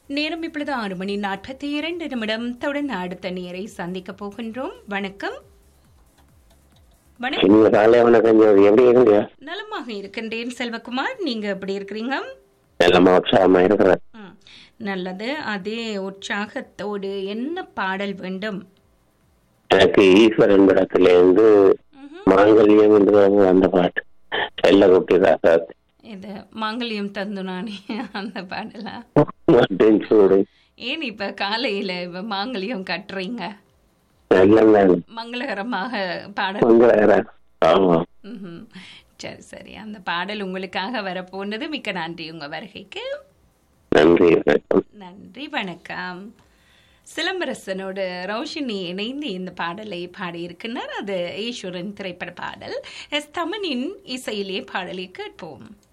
நேரம் இப்பொழுது ஆறு மணி நாற்பத்தி இரண்டு நிமிடம் தொடர்ந்து அடுத்த நேரை சந்திக்க போகின்றோம் வணக்கம் வணக்கம் இனிய காலை வணக்கம் ஜோதி எப்படி இருக்கீங்க நலமாக இருக்கின்றேன் செல்வகுமார் நீங்க எப்படி இருக்கிறீங்க நல்லமா உற்சாகமா இருக்கிறேன் ம், நல்லது அதே உற்சாகத்தோடு என்ன பாடல் வேண்டும் எனக்கு ஈஸ்வரன் படத்துல இருந்து ம்ஹும். மாங்கல்யம் என்று அந்த பாட்டு செல்ல குட்டி ராசா இது மாங்கல்யம் தந்து நானே அந்த பாடலா மட்டும் சூடு ஏன் இப்ப காலையில இப்ப மாங்கல்யம் கட்டுறீங்க எல்லாம் தான் மங்களகரமாக பாடல் உங்களை ஆமா ம்ஹும். சரி சரி அந்த பாடல் உங்களுக்காக வரப்போனது மிக்க நன்றி உங்க வருகைக்கு நன்றி வணக்கம் நன்றி வணக்கம் சிலம்பரசனோடு ரோஷினி இணைந்து இந்த பாடலை பாடியிருக்கின்றார் அது ஈஸ்வரன் திரைப்பட பாடல் எஸ் தமனின் இசையிலே பாடலை கேட்போம்